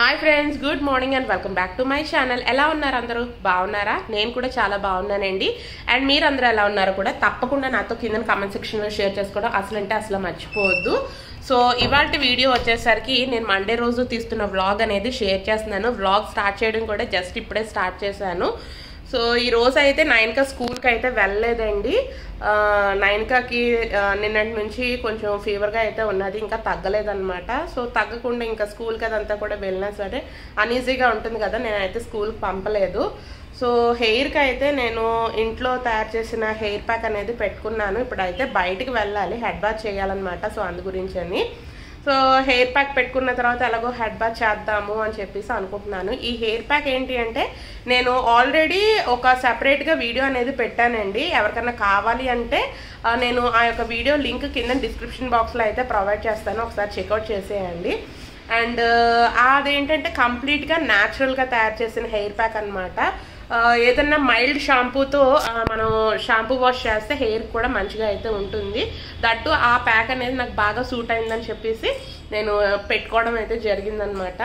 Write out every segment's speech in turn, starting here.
Hi friends good morning and welcome back to my channel ఎలా ఉన్నారు అందరూ బాగున్నారా నేను కూడా చాలా బాగున్నానండి అండ్ మీరు అందరూ ఎలా ఉన్నారో కూడా తప్పకుండా నాతో కింద కామెంట్ సెక్షన్లో షేర్ చేసుకోవడం అసలు అంటే అసలు మర్చిపోవద్దు సో ఇవాళ వీడియో వచ్చేసరికి నేను మండే రోజు తీస్తున్న వ్లాగ్ అనేది షేర్ చేస్తున్నాను వ్లాగ్ స్టార్ట్ చేయడం కూడా జస్ట్ ఇప్పుడే స్టార్ట్ చేశాను సో ఈ రోజు అయితే నైన్కా స్కూల్కి అయితే వెళ్ళలేదండి ఆ, నైన్కాకి ఆ, నిన్నటి నుంచి కొంచెం ఫీవర్గా అయితే ఉన్నది ఇంకా తగ్గలేదన్నమాట సో తగ్గకుండా ఇంకా స్కూల్కి అదంతా కూడా వెళ్ళినా సరే అన్ఈజీగా ఉంటుంది కదా నేనైతే స్కూల్కి పంపలేదు సో హెయిర్కి అయితే నేను ఇంట్లో తయారు చేసిన హెయిర్ ప్యాక్ అనేది పెట్టుకున్నాను ఇప్పుడైతే బయటికి వెళ్ళాలి హెడ్ బాత్ చేయాలన్నమాట సో అందు గురించి అని సో హెయిర్ ప్యాక్ పెట్టుకున్న తర్వాత ఎలాగో హెడ్ బాత్ చేద్దాము అని చెప్పేసి అనుకుంటున్నాను ఈ హెయిర్ ప్యాక్ ఏంటి అంటే నేను ఆల్రెడీ ఒక సెపరేట్గా వీడియో అనేది పెట్టానండి ఎవరికైనా కావాలి అంటే ఆ, నేను ఆ యొక్క వీడియో లింక్ కింద డిస్క్రిప్షన్ బాక్స్లో అయితే ప్రొవైడ్ చేస్తాను ఒకసారి చెక్అవుట్ చేసేయండి అండ్ అదేంటంటే కంప్లీట్గా న్యాచురల్గా తయారు చేసిన హెయిర్ ప్యాక్ అనమాట ఏదన్నా మైల్డ్ షాంపూతో మనం షాంపూ వాష్ చేస్తే హెయిర్ కూడా మంచిగా అయితే ఉంటుంది దట్టు ఆ ప్యాక్ అనేది నాకు బాగా సూట్ అయిందని చెప్పేసి నేను పెట్టుకోవడం అయితే జరిగిందనమాట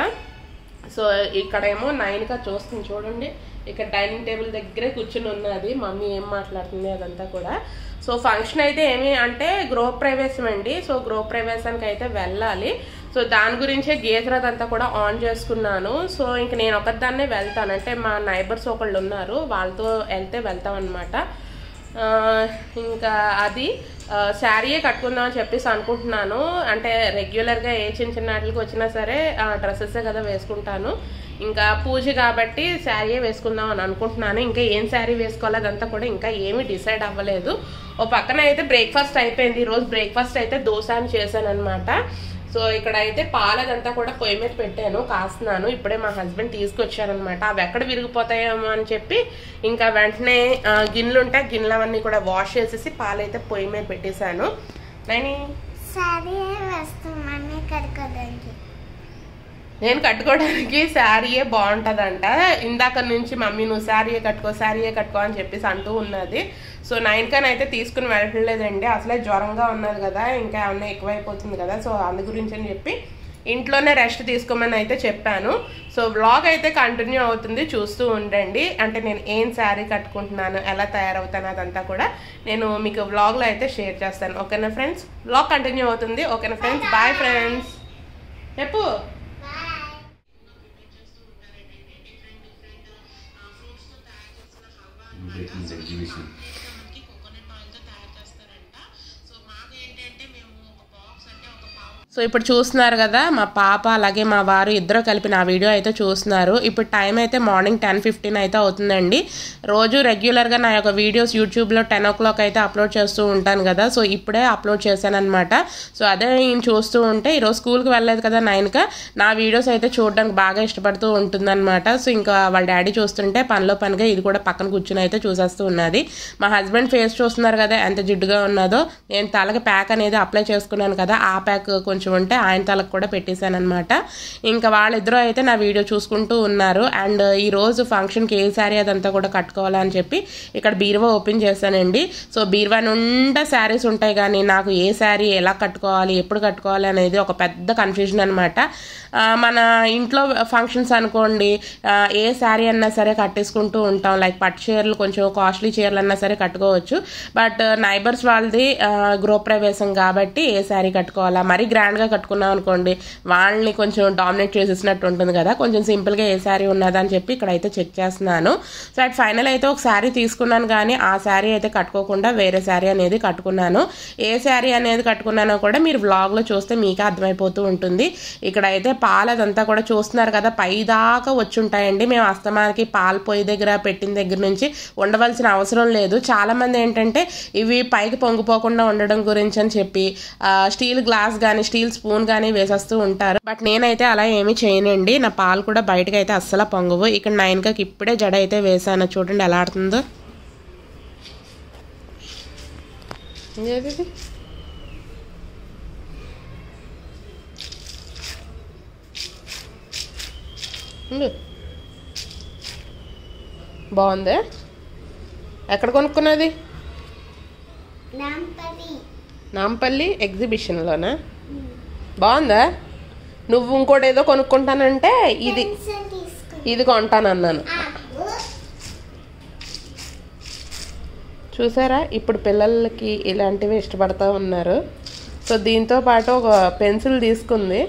సో ఇక్కడేమో నైన్గా చూస్తుంది చూడండి ఇక్కడ డైనింగ్ టేబుల్ దగ్గరే కూర్చుని ఉన్నది మమ్మీ ఏం మాట్లాడుతుంది అదంతా కూడా సో ఫంక్షన్ అయితే ఏమి అంటే గృహ ప్రవేశం అండి సో గృహ ప్రవేశానికి అయితే వెళ్ళాలి సో దాని గురించే గేజర్ అదంతా కూడా ఆన్ చేసుకున్నాను సో ఇంక నేను ఒకదాన్నే వెళ్తాను అంటే మా నైబర్స్ ఒకళ్ళు ఉన్నారు వాళ్ళతో వెళ్తే వెళ్తాం అనమాట ఆ, ఇంకా అది శారీయే కట్టుకుందాం అని చెప్పేసి అనుకుంటున్నాను అంటే రెగ్యులర్గా ఏ చిన్న చిన్న వాటికి వచ్చినా సరే డ్రెస్సెసే కదా వేసుకుంటాను ఇంకా పూజ కాబట్టి శారీయే వేసుకుందాం అని అనుకుంటున్నాను ఇంకా ఏం శారీ వేసుకోవాలి అదంతా కూడా ఇంకా ఏమీ డిసైడ్ అవ్వలేదు ఓ పక్కన అయితే బ్రేక్ఫాస్ట్ అయిపోయింది ఈరోజు బ్రేక్ఫాస్ట్ అయితే దోశ అని చేశాను అనమాట సో ఇక్కడ అయితే పాలదంతా కూడా పొయ్యి మీద పెట్టాను కాస్తున్నాను ఇప్పుడే మా హస్బెండ్ తీసుకొచ్చారనమాట అవి ఎక్కడ విరిగిపోతాయేమో అని చెప్పి ఇంకా వెంటనే ఆ, గిన్నెలు ఉంటే ఆ గిన్నెలు అవన్నీ కూడా వాష్ చేసేసి పాలైతే పొయ్యి మీద పెట్టేశాను నైని సరే వస్తామని కడుకోడానికి నేను కట్టుకోవడానికి శారీయే బాగుంటుందంట ఇందాక నుంచి మమ్మీ నువ్వు శారీయే కట్టుకో శారీయే కట్టుకో అని చెప్పేసి అంటూ ఉన్నది సో నైన్ కన్ అయితే తీసుకుని వెళ్ళట్లేదండి అసలే జ్వరంగా ఉన్నది కదా ఇంకా ఏమన్నా ఎక్కువైపోతుంది కదా సో అందు గురించి అని చెప్పి ఇంట్లోనే రెస్ట్ తీసుకోమని అయితే చెప్పాను సో వ్లాగ్ అయితే కంటిన్యూ అవుతుంది చూస్తూ ఉండండి అంటే నేను ఏం శారీ కట్టుకుంటున్నాను ఎలా తయారవుతాను అదంతా కూడా నేను మీకు వ్లాగ్లో అయితే షేర్ చేస్తాను ఓకేనా ఫ్రెండ్స్ వ్లాగ్ కంటిన్యూ అవుతుంది ఓకేనా ఫ్రెండ్స్ బాయ్ ఫ్రెండ్స్ చెప్పు Breaking exhibition. సో ఇప్పుడు చూస్తున్నారు కదా మా పాప అలాగే మా వారు ఇద్దరు కలిపి నా వీడియో అయితే చూస్తున్నారు ఇప్పుడు టైం అయితే మార్నింగ్ టెన్ ఫిఫ్టీన్ అయితే అవుతుందండి రోజు రెగ్యులర్గా నా యొక్క వీడియోస్ యూట్యూబ్లో టెన్ ఓ క్లాక్ అయితే అప్లోడ్ చేస్తూ ఉంటాను కదా సో ఇప్పుడే అప్లోడ్ చేశాను అనమాట సో అదే ఈయన చూస్తూ ఉంటే ఈరోజు స్కూల్కి వెళ్ళలేదు కదా నైన్గా నా వీడియోస్ అయితే చూడడానికి బాగా ఇష్టపడుతూ ఉంటుందన్నమాట సో ఇంకా వాళ్ళ డాడీ చూస్తుంటే పనిలో పనిగా ఇది కూడా పక్కన కూర్చుని అయితే చూసేస్తూ ఉన్నది మా హస్బెండ్ ఫేస్ చూస్తున్నారు కదా ఎంత జిడ్డుగా ఉన్నదో నేను తలకి ప్యాక్ అనేది అప్లై చేసుకున్నాను కదా ఆ ప్యాక్ కొంచెం ఉంటే ఆయన తలకు కూడా పెట్టేశాను అనమాట ఇంకా వాళ్ళిద్దరూ అయితే నా వీడియో చూసుకుంటూ ఉన్నారు అండ్ ఈ రోజు ఫంక్షన్కి ఏ శారీ అదంతా కూడా కట్టుకోవాలని చెప్పి ఇక్కడ బీరువా ఓపెన్ చేశానండి సో బీరువా నిండా శారీస్ ఉంటాయి కానీ నాకు ఏ శారీ ఎలా కట్టుకోవాలి ఎప్పుడు కట్టుకోవాలి అనేది ఒక పెద్ద కన్ఫ్యూజన్ అనమాట మన ఇంట్లో ఫంక్షన్స్ అనుకోండి ఆ, ఏ శారీ అన్నా సరే కట్టేసుకుంటూ ఉంటాం లైక్ పట్టు చీరలు కొంచెం కాస్ట్లీ చీరలు అన్నా సరే కట్టుకోవచ్చు బట్ నైబర్స్ వాళ్ళది ఆ, గృహప్రవేశం కాబట్టి ఏ శారీ కట్టుకోవాలా మరీ గ్రాండ్గా కట్టుకున్నాం అనుకోండి వాళ్ళని కొంచెం డామినేట్ చేసేసినట్టు ఉంటుంది కదా కొంచెం సింపుల్గా ఏ శారీ ఉన్నదని చెప్పి ఇక్కడ అయితే చెక్ చేస్తున్నాను సో అట్ ఫైనల్ అయితే ఒక శారీ తీసుకున్నాను కానీ ఆ శారీ అయితే కట్టుకోకుండా వేరే శారీ అనేది కట్టుకున్నాను ఏ శారీ అనేది కట్టుకున్నానో కూడా మీరు వ్లాగ్లో చూస్తే మీకే అర్థమైపోతూ ఉంటుంది ఇక్కడ అయితే పాలు అదంతా కూడా చూస్తున్నారు కదా పై దాకా వచ్చి ఉంటాయండి మేము అస్తమానికి పాలు పొయ్యి దగ్గర పెట్టిన దగ్గర నుంచి ఉండవలసిన అవసరం లేదు చాలా మంది ఏంటంటే ఇవి పైకి పొంగిపోకుండా ఉండడం గురించి అని చెప్పి ఆ, స్టీల్ గ్లాస్ కానీ స్టీల్ స్పూన్ కానీ వేసేస్తూ ఉంటారు బట్ నేనైతే అలా ఏమీ చేయనండి నా పాలు కూడా బయటకు అయితే అస్సలు పొంగవు ఇక్కడ నైన్కి ఇప్పుడే జడ అయితే వేసాను చూడండి ఎలా ఆడుతుందో ఏది ఇది? ఉండు. బాగుందే ఎక్కడ కొనుక్కున్నది నాంపల్లి నాంపల్లి ఎగ్జిబిషన్లోనా బాగుందా నువ్వు ఇంకోటి ఏదో కొనుక్కుంటానంటే ఇది పెన్సిల్ తీసుకో ఇది కొంటానన్నాను ఆపు. చూసారా ఇప్పుడు పిల్లలకి ఇలాంటివి ఇష్టపడతా ఉన్నారు సో దీంతో పాటు ఒక పెన్సిల్ తీసుకుంది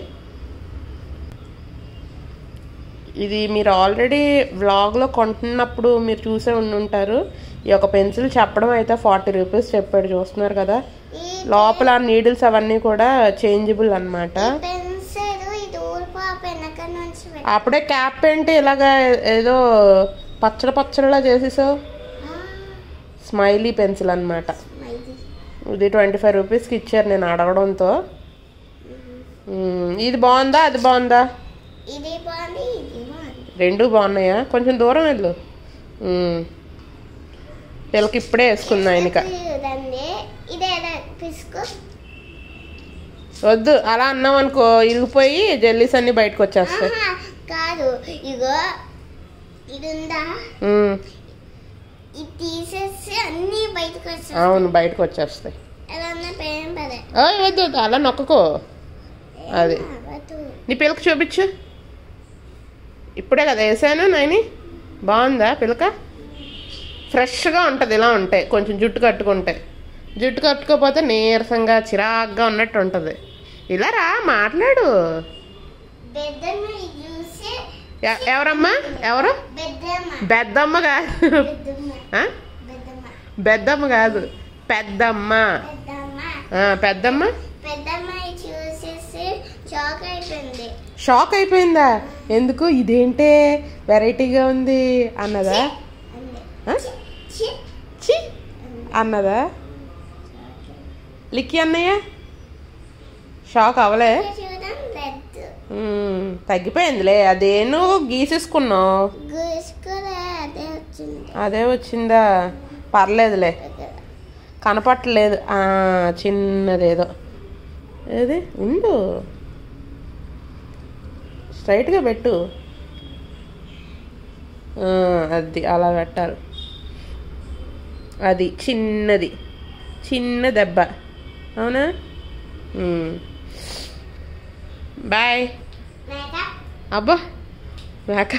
ఇది మీరు ఆల్రెడీ వ్లాగ్లో కొంటున్నప్పుడు మీరు చూసే ఉండుంటారు ఈ యొక్క పెన్సిల్ చెప్పడం అయితే ఫార్టీ రూపీస్ చెప్పాడు చూస్తున్నారు కదా ఈ లోపల నీడిల్స్ అవన్నీ కూడా చేంజబుల్ అన్నమాట పెన్సిల్ ఇది ఊరిపో వెనక నుంచి పెట్టు. అప్పుడే క్యాప్ ఏంటి ఇలాగా ఏదో పచ్చడి పచ్చడిలా చేసేసావు ఆ, స్మైలీ పెన్సిల్ అన్నమాట ఇది. ఇది ట్వంటీ ఫైవ్ రూపీస్కి ఇచ్చారు నేను అడగడంతో మ్మ్, ఇది బాగుందా అది బాగుందా ఇది బాగుంది ఇది బాగుంది రెండు బాగున్నాయా కొంచెం దూరం వెళ్ళు మ్మ్. పిల్లకి ఇప్పుడే వేసుకుందా ఆయనక ఇదండి ఇదేదో పిసుకు వద్దు అలా అన్నాం అనుకో ఇరిగిపోయి జెల్లీస్ అన్ని బయటకు వచ్చేస్తాయి ఆహా, కాదు ఇగో ఇది ఉందా మ్మ్. ఇది తీసేసి అన్ని బయటకు వచ్చాయి అవును బయటకు వచ్చేస్తాయి ఎలా ఉన్నా పేరు పదే ఓయ్, వద్దు వద్దు అలా నొక్కకో అది. నీ పిల్లకి చూపించు ఇప్పుడే కదా వేసాను నాయని బాగుందా పిల్లక ఫ్రెష్గా ఉంటుంది ఇలా ఉంటాయి కొంచెం జుట్టు కట్టుకుంటే జుట్టు కట్టుకోకపోతే నీరసంగా చిరాగ్గా ఉన్నట్టు ఉంటుంది ఇలా రా మాట్లాడు బెద్దమ్మ చూసి ఎ- ఎవరమ్మా ఎవరు బెద్దమ్మ పెద్దమ్మ కాదు బెద్దమ్మ ఆ? బెద్దమ్మ పెద్దమ్మ కాదు పెద్దమ్మ పెద్దమ్మ ఆ, పెద్దమ్మ పెద్దమ్మ చూసేసి షాక్ అయిపోయింది షాక్ అయిపోయిందా ఎందుకు ఇదేంటే వెరైటీగా ఉంది అన్నదా అంది ఆ? ఛీ, చి అన్నదా లిక్కి అన్నయ్య షాక్ అవలే చూడడం రెడ్ మ్మ్, తగ్గిపోయిందిలే అదేను గీసేసుకున్నావు గూసుకులే అదే వచ్చింది అదే వచ్చిందా పర్లేదులే కనపట్టలేదు ఆ, చిన్నదేదో ఏది ఉండు స్ట్రైట్గా పెట్టు ఆ, అది అలా పెట్టాలి అది చిన్నది చిన్న దెబ్బ అవునా మ్మ్. బాయ్ మేకప్ అబ్బా మేక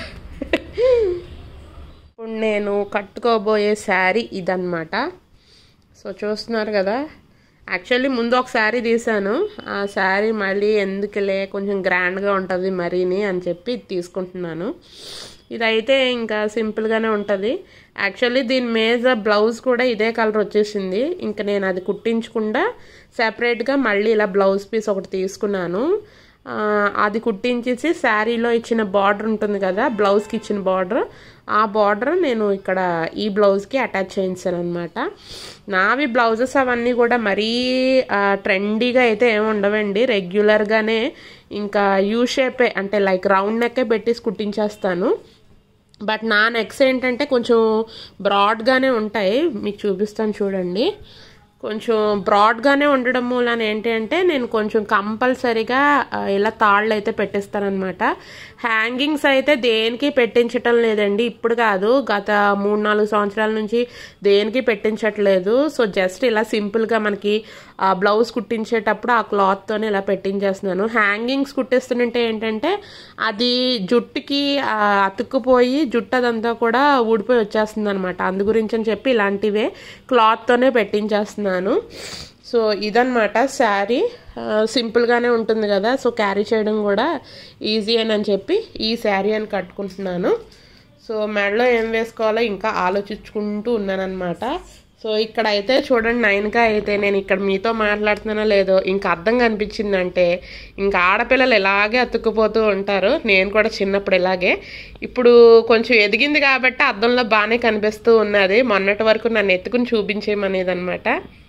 ఇప్పుడు నేను కట్టుకోబోయే శారీ ఇదన్నమాట సో చూస్తున్నారు కదా యాక్చువల్లీ ముందు ఒక శారీ తీసాను ఆ శారీ మళ్ళీ ఎందుకులే కొంచెం గ్రాండ్గా ఉంటుంది మరీని అని చెప్పి ఇది తీసుకుంటున్నాను ఇదైతే ఇంకా సింపుల్గానే ఉంటుంది యాక్చువల్లీ దీని మీద బ్లౌజ్ కూడా ఇదే కలర్ వచ్చేసింది ఇంకా నేను అది కుట్టించకుండా సెపరేట్గా మళ్ళీ ఇలా బ్లౌజ్ పీస్ ఒకటి తీసుకున్నాను ఆ, అది కుట్టించేసి శారీలో ఇచ్చిన బార్డర్ ఉంటుంది కదా బ్లౌజ్కి ఇచ్చిన బార్డర్ ఆ బార్డర్ నేను ఇక్కడ ఈ బ్లౌజ్కి అటాచ్ చేయించాను అనమాట నావి బ్లౌజెస్ అవన్నీ కూడా మరీ ట్రెండీగా అయితే ఏమి ఉండవండి రెగ్యులర్గానే ఇంకా యూ షేపే అంటే లైక్ రౌండ్ నెక్కే పెట్టేసి కుట్టించేస్తాను బట్ నా నెక్స్ ఏంటంటే కొంచెం బ్రాడ్గానే ఉంటాయి మీకు చూపిస్తాను చూడండి కొంచెం బ్రాడ్గానే ఉండడం మూలన ఏంటి అంటే నేను కొంచెం కంపల్సరీగా ఆ, ఇలా తాళ్ళు అయితే పెట్టిస్తానమాట హ్యాంగింగ్స్ అయితే దేనికి పెట్టించటం లేదండి ఇప్పుడు కాదు గత మూడు నాలుగు సంవత్సరాల నుంచి దేనికి పెట్టించట్లేదు సో జస్ట్ ఇలా సింపుల్గా మనకి ఆ బ్లౌజ్ కుట్టించేటప్పుడు ఆ క్లాత్తోనే ఇలా పెట్టించేస్తున్నాను హ్యాంగింగ్స్ కుట్టిస్తుంటే ఏంటంటే అది జుట్టుకి ఆ, అతుక్కుపోయి జుట్టు అదంతా కూడా ఊడిపోయి వచ్చేస్తుంది అనమాట అందు గురించి అని చెప్పి ఇలాంటివే క్లాత్తోనే పెట్టించేస్తున్నాను సో ఇదన్నమాట శారీ సింపుల్గానే ఉంటుంది కదా సో క్యారీ చేయడం కూడా ఈజీ అని అని చెప్పి ఈ శారీ అని కట్టుకుంటున్నాను సో మెడలో ఏం వేసుకోవాలో ఇంకా ఆలోచించుకుంటూ ఉన్నానన్నమాట సో ఇక్కడ అయితే చూడండి నైన్గా అయితే నేను ఇక్కడ మీతో మాట్లాడుతున్నానో లేదో ఇంకా అర్థం కనిపించిందంటే ఇంకా ఆడపిల్లలు ఇలాగే అతుక్కుపోతూ ఉంటారు నేను కూడా చిన్నప్పుడు ఇలాగే ఇప్పుడు కొంచెం ఎదిగింది కాబట్టి అద్దంలో బాగానే కనిపిస్తూ ఉన్నది మొన్నటి వరకు నన్ను ఎత్తుకుని చూపించేయమనేది అనమాట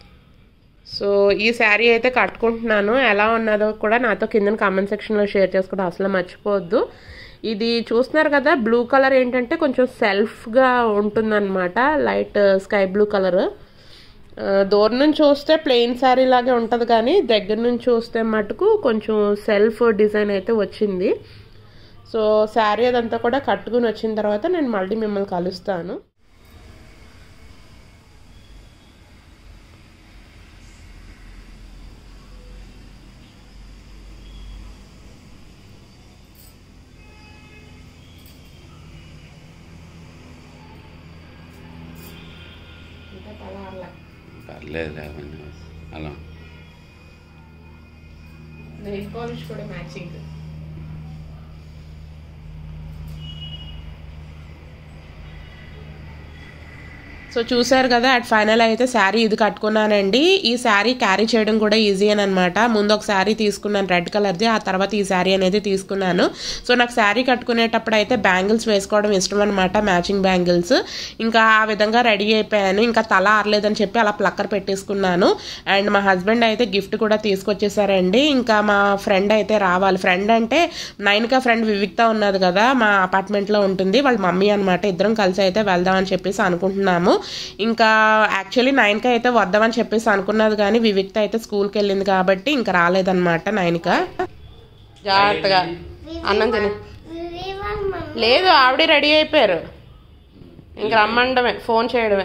సో ఈ శారీ అయితే కట్టుకుంటున్నాను ఎలా ఉన్నదో కూడా నాతో కింద కామెంట్ సెక్షన్లో షేర్ చేసుకోవడం అసలు మర్చిపోవద్దు ఇది చూస్తున్నారు కదా బ్లూ కలర్ ఏంటంటే కొంచెం సెల్ఫ్గా ఉంటుందన్నమాట లైట్ స్కై బ్లూ కలర్ దూరం నుంచి చూస్తే ప్లెయిన్ శారీ లాగే ఉంటుంది కానీ దగ్గర నుంచి చూస్తే మటుకు కొంచెం సెల్ఫ్ డిజైన్ అయితే వచ్చింది సో శారీ అదంతా కూడా కట్టుకుని వచ్చిన తర్వాత నేను మళ్ళీ మిమ్మల్ని కలుస్తాను ఇంకా తల ఆరలే పర్లేదు అవన్నీ అలా నెయిల్ పాలిష్ కూడా మ్యాచింగ్ సో చూసారు కదా అట్ ఫైనల్ అయితే శారీ ఇది కట్టుకున్నానండి ఈ శారీ క్యారీ చేయడం కూడా ఈజీ అని అనమాట ముందు ఒక శారీ తీసుకున్నాను రెడ్ కలర్ది ఆ తర్వాత ఈ శారీ అనేది తీసుకున్నాను సో నాకు శారీ కట్టుకునేటప్పుడు అయితే బ్యాంగిల్స్ వేసుకోవడం ఇష్టం అనమాట మ్యాచింగ్ బ్యాంగిల్స్ ఇంకా ఆ విధంగా రెడీ అయిపోయాను ఇంకా తల ఆరలేదని చెప్పి అలా ప్లక్కర్ పెట్టేసుకున్నాను అండ్ మా హస్బెండ్ అయితే గిఫ్ట్ కూడా తీసుకొచ్చేసారండి ఇంకా మా ఫ్రెండ్ అయితే రావాలి ఫ్రెండ్ అంటే నైన్కా ఫ్రెండ్ వివిక్త ఉన్నది కదా మా అపార్ట్మెంట్లో ఉంటుంది వాళ్ళ మమ్మీ అనమాట ఇద్దరం కలిసి అయితే వెళ్దామని చెప్పేసి అనుకుంటున్నాము ఇంకా యాక్చువల్లీ నైన్కి అయితే వద్దామని చెప్పేసి అనుకున్నది కానీ వివిక్త అయితే స్కూల్కి వెళ్ళింది కాబట్టి ఇంకా రాలేదన్నమాట నైన్క జాగ్రత్తగా అన్నం తిని లేదు ఆవిడ రెడీ అయిపోయారు ఇంక రమ్మండమే ఫోన్ చేయడమే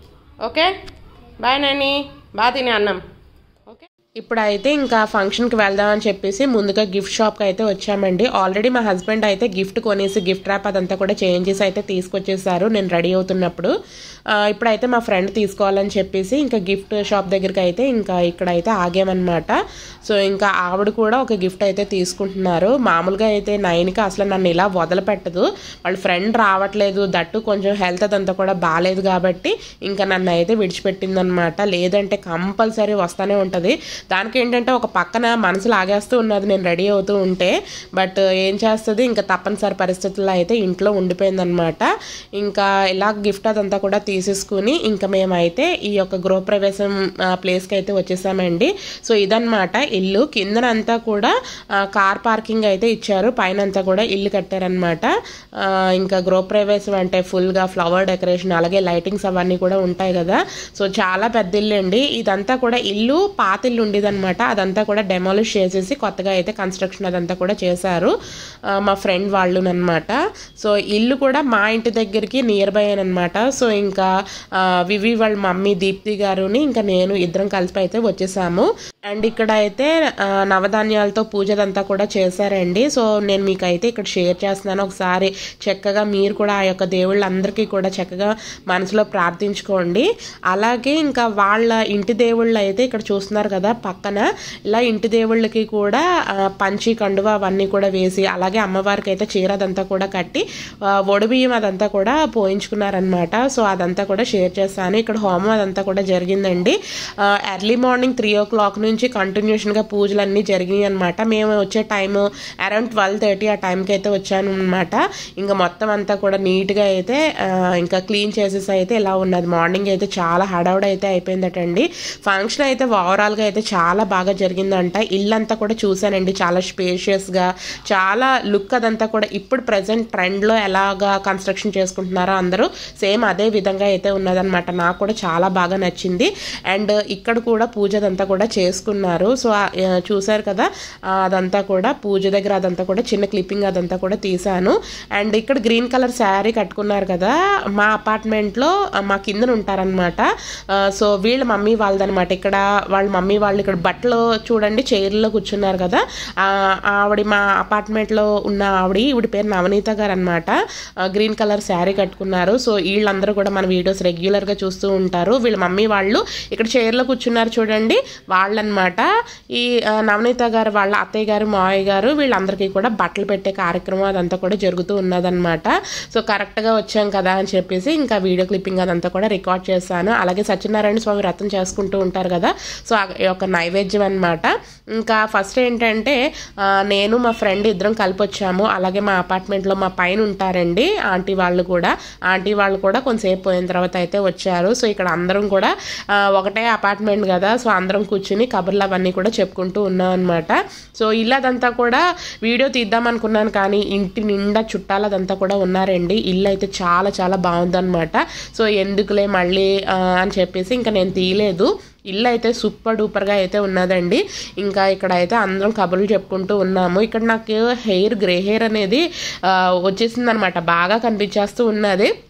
ఓకే బాయ్ నాని బాగా తిని అన్నం ఓకే ఇప్పుడైతే ఇంకా ఫంక్షన్కి వెళ్దామని చెప్పేసి ముందుగా గిఫ్ట్ షాప్కి అయితే వచ్చామండి ఆల్రెడీ మా హస్బెండ్ అయితే గిఫ్ట్ కొనేసి గిఫ్ట్ ర్యాప్ అదంతా కూడా చేంజ్ చేసి అయితే తీసుకొచ్చేసారు నేను రెడీ అవుతున్నప్పుడు ఆ, ఇప్పుడైతే మా ఫ్రెండ్ తీసుకోవాలని చెప్పేసి ఇంకా గిఫ్ట్ షాప్ దగ్గరికి అయితే ఇంకా ఇక్కడైతే ఆగామన్నమాట సో ఇంకా ఆవిడ కూడా ఒక గిఫ్ట్ అయితే తీసుకుంటున్నారు మామూలుగా అయితే నైన్కి అసలు నన్ను ఇలా వదలపెట్టదు వాళ్ళ ఫ్రెండ్ రావట్లేదు దట్టు కొంచెం హెల్త్ అదంతా కూడా బాగాలేదు కాబట్టి ఇంకా నన్ను అయితే విడిచిపెట్టింది అనమాట లేదంటే కంపల్సరీ వస్తానే ఉంటుంది దానికి ఏంటంటే ఒక పక్కన మనసు లాగేస్తూ ఉన్నది నేను రెడీ అవుతూ ఉంటే బట్ ఏం చేస్తుంది ఇంకా తప్పనిసరి పరిస్థితుల్లో అయితే ఇంట్లో ఉండిపోయిందనమాట ఇంకా ఇలా గిఫ్ట్ అదంతా కూడా తీసేసుకుని ఇంకా మేమైతే ఈ యొక్క గృహప్రవేశం ఆ, ప్లేస్కి అయితే వచ్చేసామండి సో ఇదన్నమాట ఇల్లు కిందనంతా కూడా ఆ, కార్ పార్కింగ్ అయితే ఇచ్చారు పైన అంతా కూడా ఇల్లు కట్టారనమాట ఆ, ఇంకా గృహప్రవేశం అంటే ఫుల్గా ఫ్లవర్ డెకరేషన్ అలాగే లైటింగ్స్ అవన్నీ కూడా ఉంటాయి కదా సో చాలా పెద్ద ఇల్లు అండి ఇదంతా కూడా ఇల్లు పాత ఇల్లు ఉండేదన్నమాట అదంతా కూడా డెమాలిష్ చేసేసి కొత్తగా అయితే కన్స్ట్రక్షన్ అదంతా కూడా చేశారు ఆ, మా ఫ్రెండ్ వాళ్ళు అనమాట సో ఇల్లు కూడా మా ఇంటి దగ్గరికి నియర్ బై అనమాట సో ఇంకా ఆ, వివి వాళ్ళ మమ్మీ దీప్తి గారుని ఇంకా నేను ఇద్దరం కలిపి అయితే వచ్చేసాము అండ్ ఇక్కడ అయితే ఆ, నవధాన్యాలతో పూజదంతా కూడా చేశారండి సో నేను మీకు అయితే ఇక్కడ షేర్ చేస్తున్నాను ఒకసారి చక్కగా మీరు కూడా ఆ యొక్క దేవుళ్ళందరికీ కూడా చక్కగా మనసులో ప్రార్థించుకోండి అలాగే ఇంకా వాళ్ళ ఇంటి దేవుళ్ళు అయితే ఇక్కడ చూస్తున్నారు కదా పక్కన ఇలా ఇంటి దేవుళ్ళకి కూడా ఆ, పంచి కండువ అవన్నీ కూడా వేసి అలాగే అమ్మవారికి అయితే చీర అదంతా కూడా కట్టి ఆ, ఒడిబియ్యం అదంతా కూడా పోయించుకున్నారనమాట సో అదంతా కూడా షేర్ చేస్తాను ఇక్కడ హోమం అదంతా కూడా జరిగిందండి early morning three o'clock నుంచి కంటిన్యూషన్గా పూజలు అన్నీ జరిగినాయి అనమాట మేము వచ్చే టైము అరౌండ్ ట్వెల్వ్ థర్టీ ఆ టైంకి అయితే వచ్చాను అనమాట ఇంకా మొత్తం అంతా కూడా నీట్గా అయితే ఆ, ఇంకా క్లీన్ చేసేసి అయితే ఇలా ఉన్నది మార్నింగ్ అయితే చాలా హడావుడి అయితే అయిపోయిందటండి ఫంక్షన్ అయితే ఓవరాల్గా అయితే చాలా బాగా జరిగిందంట ఇల్లంతా కూడా చూశానండి చాలా స్పేషియస్గా చాలా లుక్ అదంతా కూడా ఇప్పుడు ప్రజెంట్ ట్రెండ్లో ఎలాగా కన్స్ట్రక్షన్ చేసుకుంటున్నారో అందరూ సేమ్ అదే విధంగా అయితే ఉన్నదన్నమాట నాకు కూడా చాలా బాగా నచ్చింది అండ్ ఇక్కడ కూడా పూజ అదంతా కూడా చేసుకున్నారు సో ఆ, ఆ, చూశారు కదా ఆ, అదంతా కూడా పూజ దగ్గర అదంతా కూడా చిన్న క్లిప్పింగ్ అదంతా కూడా తీసాను అండ్ ఇక్కడ గ్రీన్ కలర్ శారీ కట్టుకున్నారు కదా మా అపార్ట్మెంట్లో ఆ, మా కిందన ఉంటారనమాట సో వీళ్ళ మమ్మీ వాళ్ళదనమాట ఇక్కడ వాళ్ళ మమ్మీ వాళ్ళు ఇక్కడ బట్టలు చూడండి చైర్లో కూర్చున్నారు కదా ఆ, ఆవిడ మా అపార్ట్మెంట్లో ఉన్న ఆవిడ ఈవిడ పేరు నవనీత గారు అనమాట గ్రీన్ కలర్ శారీ కట్టుకున్నారు సో వీళ్ళందరూ కూడా మన వీడియోస్ రెగ్యులర్గా చూస్తూ ఉంటారు వీళ్ళ మమ్మీ వాళ్ళు ఇక్కడ చైర్లో కూర్చున్నారు చూడండి వాళ్ళనమాట ఈ ఆ, నవనీత గారు వాళ్ళ అత్తయ్య గారు మావయ్య గారు వీళ్ళందరికీ కూడా బట్టలు పెట్టే కార్యక్రమం అదంతా కూడా జరుగుతూ ఉన్నదన్నమాట సో కరెక్ట్గా వచ్చాం కదా అని చెప్పేసి ఇంకా వీడియో క్లిప్పింగ్ అదంతా కూడా రికార్డ్ చేశాను అలాగే సత్యనారాయణ స్వామి వ్రతం చేసుకుంటూ ఉంటారు కదా సో ఆ యొక్క నైవేద్యం అనమాట ఇంకా ఫస్ట్ ఏంటంటే ఆ, నేను మా ఫ్రెండ్ ఇద్దరం కలిపి వచ్చాము అలాగే మా అపార్ట్మెంట్లో మా పైన ఉంటారండి ఆంటీ వాళ్ళు కూడా ఆంటీ వాళ్ళు కూడా కొంతసేపు పోయిన తర్వాత అయితే వచ్చారు సో ఇక్కడ అందరం కూడా ఆ, ఒకటే అపార్ట్మెంట్ కదా సో అందరం కూర్చుని కబుర్లు అవన్నీ కూడా చెప్పుకుంటూ ఉన్నాం అనమాట సో ఇల్లు అదంతా కూడా వీడియో తీద్దాం అనుకున్నాను కానీ ఇంటి నిండా చుట్టాలు అదంతా కూడా ఉన్నారండి ఇల్లు అయితే చాలా చాలా బాగుందన్నమాట సో ఎందుకులే మళ్ళీ ఆ, అని చెప్పేసి ఇంకా నేను తీయలేదు ఇల్లు అయితే సూపర్ డూపర్గా అయితే ఉన్నదండి ఇంకా ఇక్కడ అయితే అందరం కబుర్లు చెప్పుకుంటూ ఉన్నాము ఇక్కడ నాకు హెయిర్ గ్రే హెయిర్ అనేది వచ్చేసింది అనమాట బాగా కనిపించేస్తూ ఉన్నది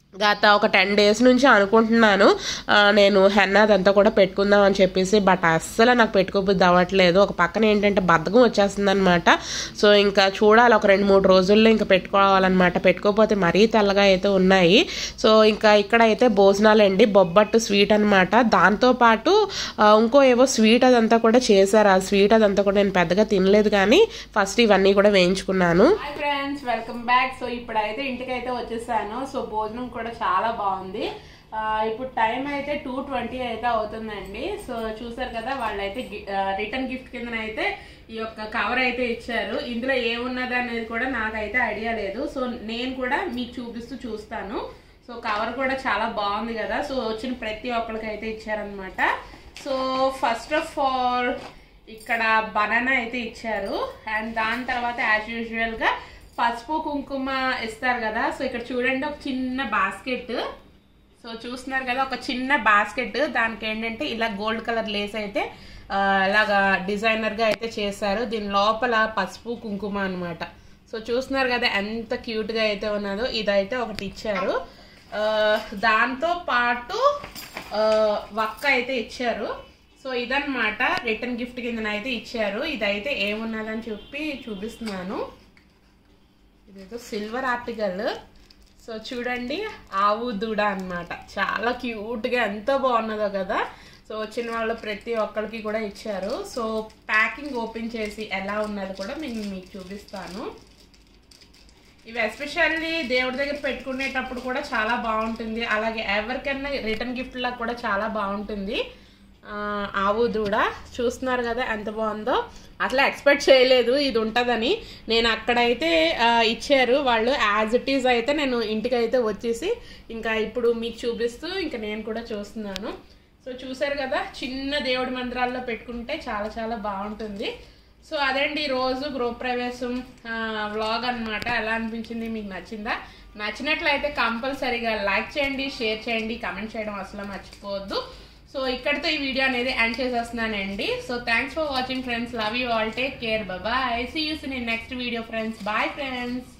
గత ఒక టెన్ డేస్ నుంచి అనుకుంటున్నాను ఆ, నేను హెన్నా అదంతా కూడా పెట్టుకుందాం అని చెప్పేసి బట్ అస్సలు నాకు పెట్టుకోబుద్ది అవ్వట్లేదు ఒక పక్కన ఏంటంటే బద్ధకం వచ్చేస్తుంది అనమాట సో ఇంకా చూడాలి ఒక రెండు మూడు రోజుల్లో ఇంకా పెట్టుకోవాలన్నమాట పెట్టుకోకపోతే మరీ తెల్లగా అయితే ఉన్నాయి సో ఇంకా ఇక్కడ అయితే భోజనాలు అండి బొబ్బట్టు స్వీట్ అనమాట దాంతోపాటు ఆ, ఇంకో ఏవో స్వీట్ అదంతా కూడా చేశారు ఆ స్వీట్ అదంతా కూడా నేను పెద్దగా తినలేదు కానీ ఫస్ట్ ఇవన్నీ కూడా వేయించుకున్నాను hi friends welcome back so ఇప్పుడైతే ఇంటికి అయితే వచ్చేసాను సో భోజనం కూడా చాలా బాగుంది ఆ, ఇప్పుడు టైం అయితే టూ ట్వంటీ అయితే అవుతుందండి సో చూసారు కదా వాళ్ళైతే రిటర్న్ గిఫ్ట్ కింద అయితే ఈ యొక్క కవర్ అయితే ఇచ్చారు ఇందులో ఏమున్నది అనేది కూడా నాకైతే ఐడియా లేదు సో నేను కూడా మీకు చూపిస్తూ చూస్తాను సో కవర్ కూడా చాలా బాగుంది కదా సో వచ్చిన ప్రతి ఒక్కరికి అయితే ఇచ్చారనమాట సో ఫస్ట్ ఆఫ్ ఆల్ ఇక్కడ బనానా అయితే ఇచ్చారు అండ్ దాని తర్వాత యాజ్ యూజువల్ గా పసుపు కుంకుమ ఇస్తారు కదా సో ఇక్కడ చూడండి ఒక చిన్న బాస్కెట్ సో చూస్తున్నారు కదా ఒక చిన్న బాస్కెట్ దానికి ఏంటంటే ఇలా గోల్డ్ కలర్ లేస్ అయితే ఆ, ఇలాగా డిజైనర్ గా అయితే చేశారు దీని లోపల పసుపు కుంకుమ అన్నమాట సో చూస్తున్నారు కదా ఎంత క్యూట్ గా అయితే ఉన్నదో ఇదైతే ఒకటి ఇచ్చారు ఆ, దాంతో పాటు ఆ, వక్క అయితే ఇచ్చారు సో ఇదన్నమాట రిటర్న్ గిఫ్ట్ కింద అయితే ఇచ్చారు ఇదైతే ఏమున్నదని చెప్పి చూపిస్తున్నాను ఇదేదో సిల్వర్ ఆర్టికల్ సో చూడండి ఆవు దూడ అన్నమాట చాలా క్యూట్గా ఎంత బాగున్నదో కదా సో వచ్చిన వాళ్ళు ప్రతి ఒక్కరికి కూడా ఇచ్చారు సో ప్యాకింగ్ ఓపెన్ చేసి ఎలా ఉన్నది కూడా నేను మీకు చూపిస్తాను ఇవి ఎస్పెషల్లీ దేవుడి దగ్గర పెట్టుకునేటప్పుడు కూడా చాలా బాగుంటుంది అలాగే ఎవరికైనా రిటర్న్ గిఫ్ట్ లా కూడా చాలా బాగుంటుంది ఆ, ఆవు దూడ చూస్తున్నారు కదా ఎంత బాగుందో అసలు ఎక్స్పెక్ట్ చేయలేదు ఇది ఉంటుందని నేను అక్కడైతే ఆ, ఇచ్చారు వాళ్ళు యాజ్ ఇట్ ఈజ్ అయితే నేను ఇంటికి అయితే వచ్చేసి ఇంకా ఇప్పుడు మీకు చూపిస్తూ ఇంకా నేను కూడా చూస్తున్నాను సో చూసారు కదా చిన్న దేవుడి మందిరాల్లో పెట్టుకుంటే చాలా చాలా బాగుంటుంది సో అదండి ఈ రోజు గృహప్రవేశం వ్లాగ్ అన్నమాట ఎలా అనిపించింది మీకు నచ్చిందా నచ్చినట్లయితే కంపల్సరీగా లైక్ చేయండి షేర్ చేయండి కమెంట్ చేయడం అసలు మర్చిపోవద్దు సో ఇక్కడితో ఈ వీడియో అనేది ఎండ్ చేసేస్తున్నానండి so thanks for watching friends love you all take care bye see yous in next video friends bye friends